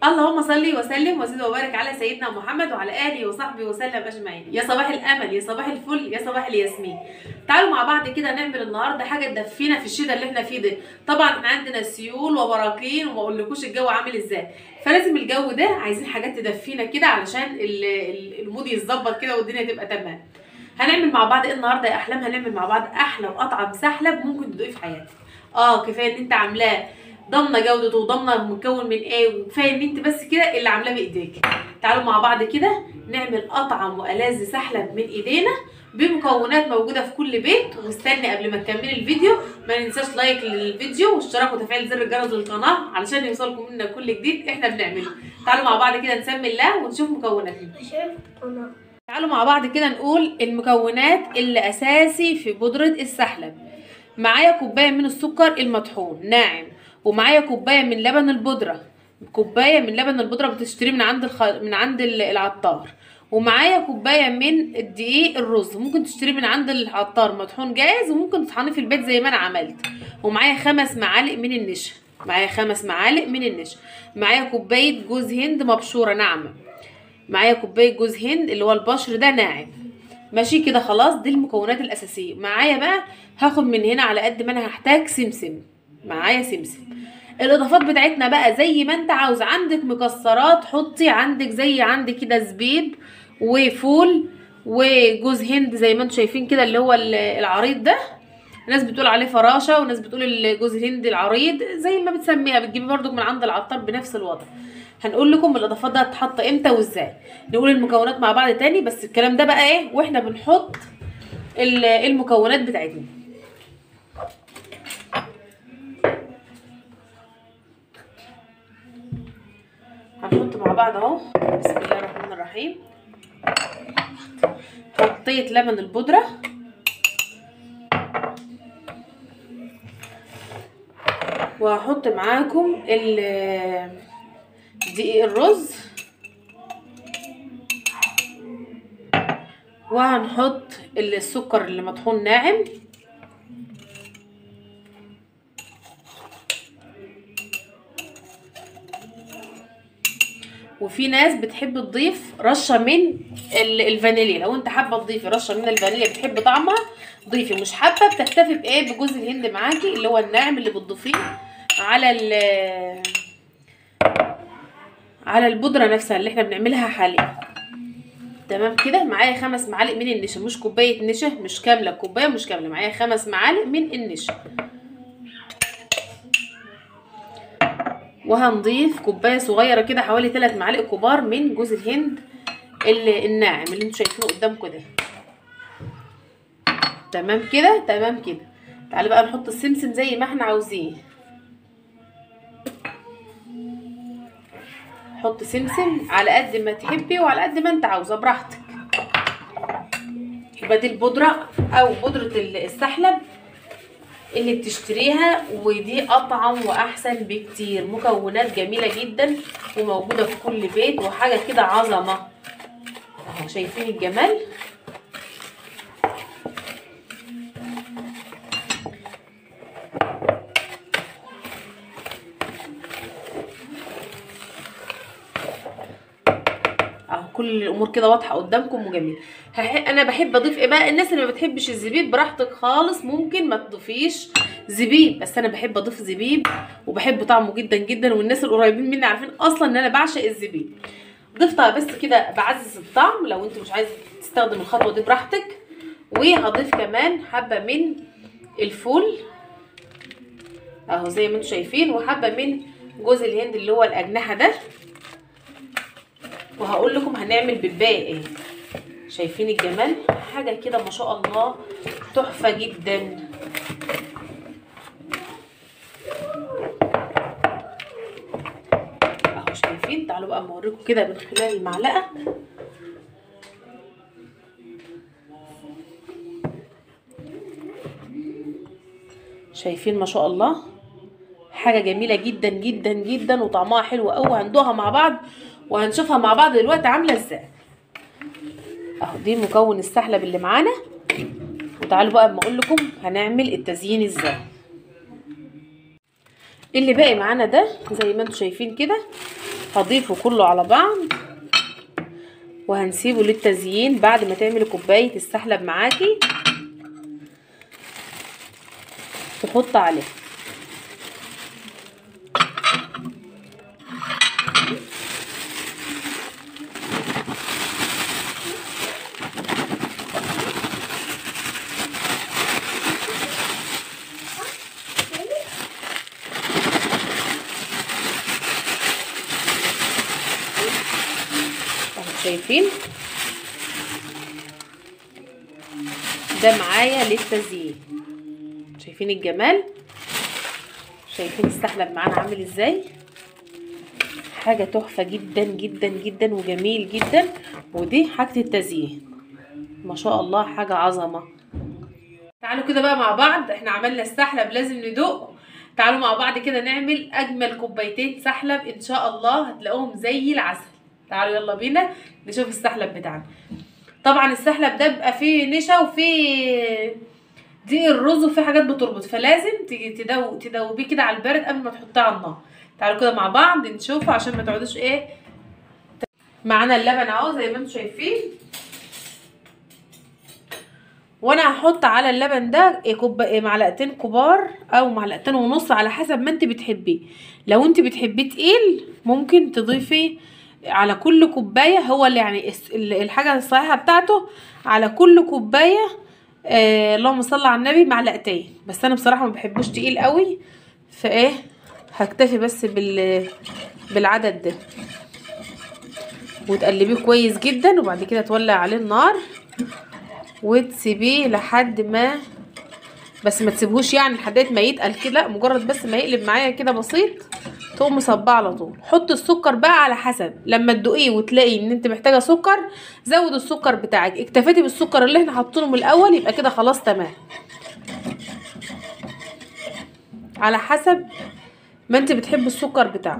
اللهم صل وسلم وزد وبارك على سيدنا محمد وعلى اله وصحبه وسلم اجمعين يا صباح الامل يا صباح الفل يا صباح الياسمين تعالوا مع بعض كده نعمل النهارده حاجه تدفينا في الشتاء اللي احنا فيه ده طبعا احنا عندنا سيول وبراكين وما اقولكوش الجو عامل ازاي فلازم الجو ده عايزين حاجات تدفينا كده علشان ال- ال- المود يتظبط كده والدنيا تبقى تمام هنعمل مع بعض ايه النهارده يا احلام هنعمل مع بعض احلى واطعم سحلب ممكن تدوقيه في حياتك اه كفايه ان انت عاملاه ضامنه جودته وضامنه مكون من ايه وكفايه ان انت بس كده اللي عاملاه بايديك تعالوا مع بعض كده نعمل اطعم والذ سحلب من ايدينا بمكونات موجوده في كل بيت واستني قبل ما تكملي الفيديو ما ننساش لايك للفيديو واشتراك وتفعيل زر الجرس للقناه علشان يوصلكم منا كل جديد احنا بنعمله تعالوا مع بعض كده نسمي الله ونشوف مكوناتنا تعالوا مع بعض كده نقول المكونات اللي اساسي في بودرة السحلب معايا كوباية من السكر المطحون ناعم ومعايا كوباية من لبن البودرة كوباية من لبن البودرة بتشتريه من عند الخ... من عند ال- العطار ومعايا كوباية من الدقيق الرز ممكن تشتريه من عند العطار مطحون جاهز وممكن تطحنيه في البيت زي ما انا عملت ومعايا خمس معالق من النشا معايا خمس معالق من النشا معايا كوباية جوز هند مبشورة ناعمة معايا كوبايه جوز هند اللي هو البشر ده ناعم ماشي كده خلاص دي المكونات الاساسيه معايا بقى هاخد من هنا على قد ما انا هحتاج سمسم معايا سمسم الاضافات بتاعتنا بقى زي ما انت عاوز عندك مكسرات حطي عندك زي عندك كده زبيب وفول وجوز هند زي ما انتم شايفين كده اللي هو ال- العريض ده ناس بتقول عليه فراشه وناس بتقول الجوز الهند العريض زي ما بتسميها بتجيبي برضو من عند العطار بنفس الوضع هنقول لكم الاضافات دي هتتحط امتى وازاي نقول المكونات مع بعض تاني بس الكلام ده بقى ايه واحنا بنحط ال- المكونات بتاعتنا هنحط مع بعض اهو بسم الله الرحمن الرحيم حطيت لبن البودره وهحط معاكم ال- دقيق الرز وهنحط السكر اللي مطحون ناعم وفي ناس بتحب تضيف رشه من ال- الفانيليا لو انت حابه تضيفي رشه من الفانيليا بتحب طعمها ضيفي مش حابه بتكتفي بايه بجوز الهند معاكي اللي هو الناعم اللي بتضيفيه على ال على البودره نفسها اللي احنا بنعملها حاليا تمام كده معايا خمس معالق من النشا مش كوبايه نشا مش كامله كوبايه مش كامله معايا خمس معالق من النشا وهنضيف كوبايه صغيره كده حوالي 3 معالق كبار من جوز الهند ال- الناعم اللي انتوا شايفينه قدامكم ده تمام كده تمام كده تعالوا بقى نحط السمسم زي ما احنا عاوزين حط سمسم على قد ما تحبي وعلى قد ما انت عاوزه براحتك يبقى دي البودره او بودره السحلب اللي بتشتريها ودي اطعم واحسن بكتير مكونات جميله جدا وموجوده في كل بيت وحاجه كده عظمه اهو شايفين الجمال اهو كل الامور كده واضحه قدامكم وجميل هح- انا بحب اضيف ايه بقى الناس اللي ما بتحبش الزبيب براحتك خالص ممكن ما تضيفيش زبيب بس انا بحب اضيف زبيب وبحب طعمه جدا جدا والناس القريبين مني عارفين اصلا ان انا بعشق الزبيب ضفتها بس كده بعزز الطعم لو انت مش عايزه تستخدم الخطوه دي براحتك وهضيف كمان حبه من الفول اهو زي ما انتم شايفين وحبه من جوز الهند اللي هو الاجنحه ده وهقول لكم هنعمل بالباقي ايه شايفين الجمال حاجه كده ما شاء الله تحفه جدا اهو شايفين تعالوا بقى اوريكم كده من خلال المعلقه شايفين ما شاء الله حاجه جميله جدا جدا جدا وطعمها حلو قوي هندوقها مع بعض وهنشوفها مع بعض دلوقتي عامله ازاي اهو دي مكون السحلب اللي معانا وتعالوا بقى اما اقول لكم هنعمل التزيين ازاي اللي باقي معانا ده زي ما انتم شايفين كده هضيفه كله على بعض وهنسيبه للتزيين بعد ما تعملي كوبايه السحلب معاكي تحط عليه شايفين ده معايا للتزيين شايفين الجمال شايفين السحلب معانا عامل ازاي حاجة تحفة جدا جدا جدا وجميل جدا ودي حاجة التزيين ما شاء الله حاجة عظمة تعالوا كده بقى مع بعض احنا عملنا السحلب لازم ندوق تعالوا مع بعض كده نعمل اجمل كوبايتين سحلب ان شاء الله هتلاقوهم زي العسل تعالوا يلا بينا نشوف السحلب بتاعنا طبعا السحلب ده بيبقى فيه نشا وفيه دقيق الرز وفيه حاجات بتربط فلازم تيجي تدو تدوبيه كده على البارد قبل ما تحطيه على النار تعالوا كده مع بعض نشوفه عشان ما تقعدوش ايه معانا اللبن اهو زي ما انتم شايفين وانا هحط على اللبن ده كوب معلقتين كبار او معلقتين ونص على حسب ما انت بتحبيه لو انت بتحبيه تقيل ممكن تضيفي على كل كوبايه هو اللي يعني الحاجه الصحيحه بتاعته على كل كوبايه آه اللهم صل على النبي معلقتين بس انا بصراحه ما بحبوش تقيل قوي فايه هكتفي بس بال بالعدد ده وتقلبيه كويس جدا وبعد كده تولع عليه النار وتسيبيه لحد ما بس ما تسيبهوش يعني لحد ما يتقل كده مجرد بس ما يقلب معايا كده بسيط تقوم مصباه على طول حط السكر بقى على حسب لما تدوقيه وتلاقي ان انت محتاجه سكر زود السكر بتاعك اكتفيتي بالسكر اللي احنا حاطينه من الاول يبقى كده خلاص تمام على حسب ما انت بتحب السكر بتاعه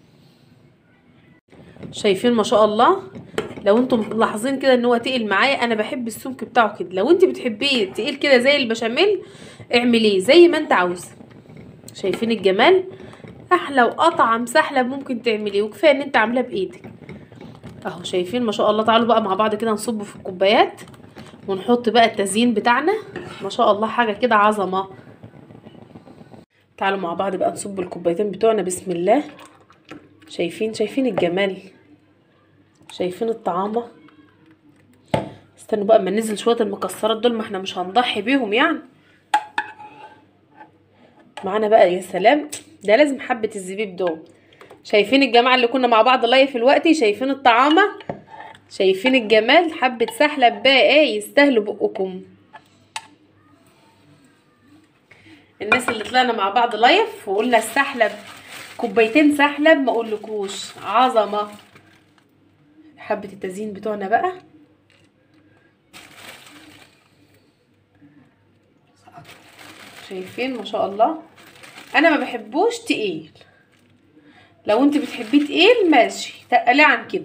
شايفين ما شاء الله لو انتم ملاحظين كده ان هو تقيل معايا انا بحب السمك بتاعه كده لو انت بتحبيه تقيل كده زي البشاميل اعمليه زي ما انت عاوزه شايفين الجمال احلى واطعم سحلب ممكن تعمليه وكفايه ان انت عاملاه بايدك اهو شايفين ما شاء الله تعالوا بقى مع بعض كده نصبه في الكوبايات ونحط بقى التزيين بتاعنا ما شاء الله حاجه كده عظمه تعالوا مع بعض بقى نصب الكوبايتين بتوعنا بسم الله شايفين شايفين الجمال شايفين الطعامه استنوا بقى اما ننزل شويه المكسرات دول ما احنا مش هنضحي بيهم يعني معانا بقى يا سلام ده لازم حبه الزبيب دول شايفين الجماعه اللي كنا مع بعض لايف دلوقتي شايفين الطعامه شايفين الجمال حبه سحلب بقى ايه يستاهلوا بقكم الناس اللي طلعنا مع بعض لايف وقلنا السحلب كوبايتين سحلب ما اقولكوش عظمه حبه التزيين بتوعنا بقى شايفين ما شاء الله انا ما بحبوش تقيل لو انت بتحبيه تقيل ماشي تقليه عن كده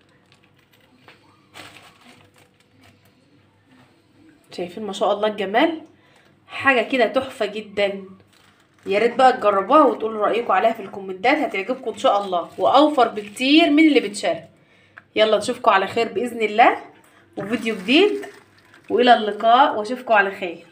شايفين ما شاء الله الجمال حاجه كده تحفه جدا يا ريت بقى تجربوها وتقولوا رايكم عليها في الكومنتات هتعجبكم ان شاء الله واوفر بكتير من اللي بتشارك يلا نشوفكم على خير باذن الله وفيديو جديد والى اللقاء واشوفكم على خير